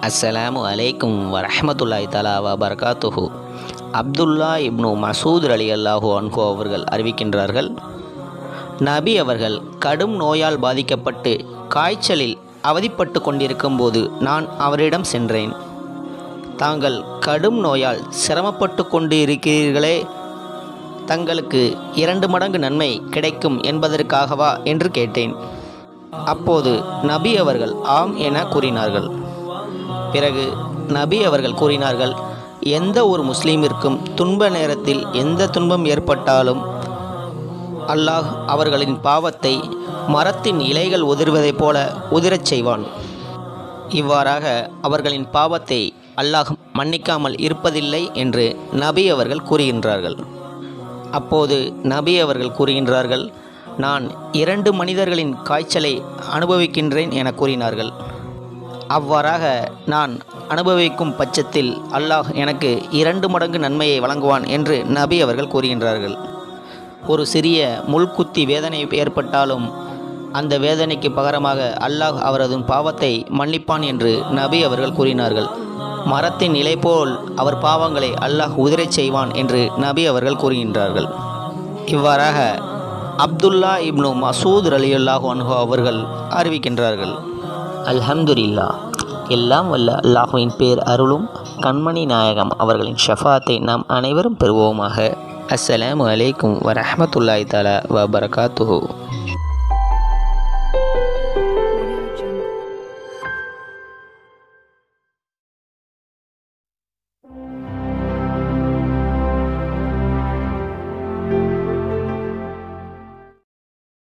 அஸ்ஸலாமு அலைக்கும் வரஹ்மத்துல்லாஹி தலா வபர்காத்துஹு அப்துல்லா இப்னு மசூத் அலி அல்லாஹு அன்ஹு அவர்கள் அறிவிக்கின்றார்கள் நபி அவர்கள் கடும் நோயால் பாதிக்கப்பட்டு காய்ச்சலில் அவதிப்பட்டு கொண்டிருக்கும்போது நான் அவரிடம் சென்றேன் தாங்கள் கடும் நோயால் சிரமப்பட்டு கொண்டு இருக்கிறீர்களே தங்களுக்கு இரண்டு மடங்கு நன்மை கிடைக்கும் என்பதற்காகவா என்று கேட்டேன் அப்போது நபி அவர்கள் ஆம் என கூறினார்கள் பிறகு நபி அவர்கள் கூறினார்கள் எந்த ஒரு முஸ்லீமிற்கும் துன்ப நேரத்தில் எந்த துன்பம் ஏற்பட்டாலும் அல்லாஹ் அவர்களின் பாவத்தை மரத்தின் இலைகள் உதிர்வதைப் போல உதிரச் செய்வான் இவ்வாறாக அவர்களின் பாவத்தை அல்லாஹ் மன்னிக்காமல் இருப்பதில்லை என்று நபி அவர்கள் கூறுகின்றார்கள் அப்போது நபி அவர்கள் கூறுகின்றார்கள் நான் இரண்டு மனிதர்களின் காய்ச்சலை அனுபவிக்கின்றேன் என கூறினார்கள் அவ்வாறாக நான் அனுபவிக்கும் பட்சத்தில் அல்லாஹ் எனக்கு இரண்டு மடங்கு நன்மையை வழங்குவான் என்று நபி அவர்கள் கூறுகின்றார்கள் ஒரு சிறிய முள்குத்தி வேதனை ஏற்பட்டாலும் அந்த வேதனைக்கு பகரமாக அல்லாஹ் அவரது பாவத்தை மன்னிப்பான் என்று நபி அவர்கள் கூறினார்கள் மரத்தின் இலை போல் அவர் பாவங்களை அல்லாஹ் உதிரச் செய்வான் என்று நபி அவர்கள் கூறுகின்றார்கள் இவ்வாறாக அப்துல்லா இப்னு மசூத் அலியுல்லாஹு அன்ஹு அவர்கள் அறிவிக்கின்றார்கள் அல்ஹம்துலில்லா எல்லாம் வல்ல அல்லாஹுவின் பேர் அருளும் கண்மணி நாயகம் அவர்களின் ஷஃபாத்தை நாம் அனைவரும் பெறுவோமாக அஸ்ஸலாமு அலைக்கும் வரஹ்மத்துல்லாஹி தஆலா வபரகாத்துஹு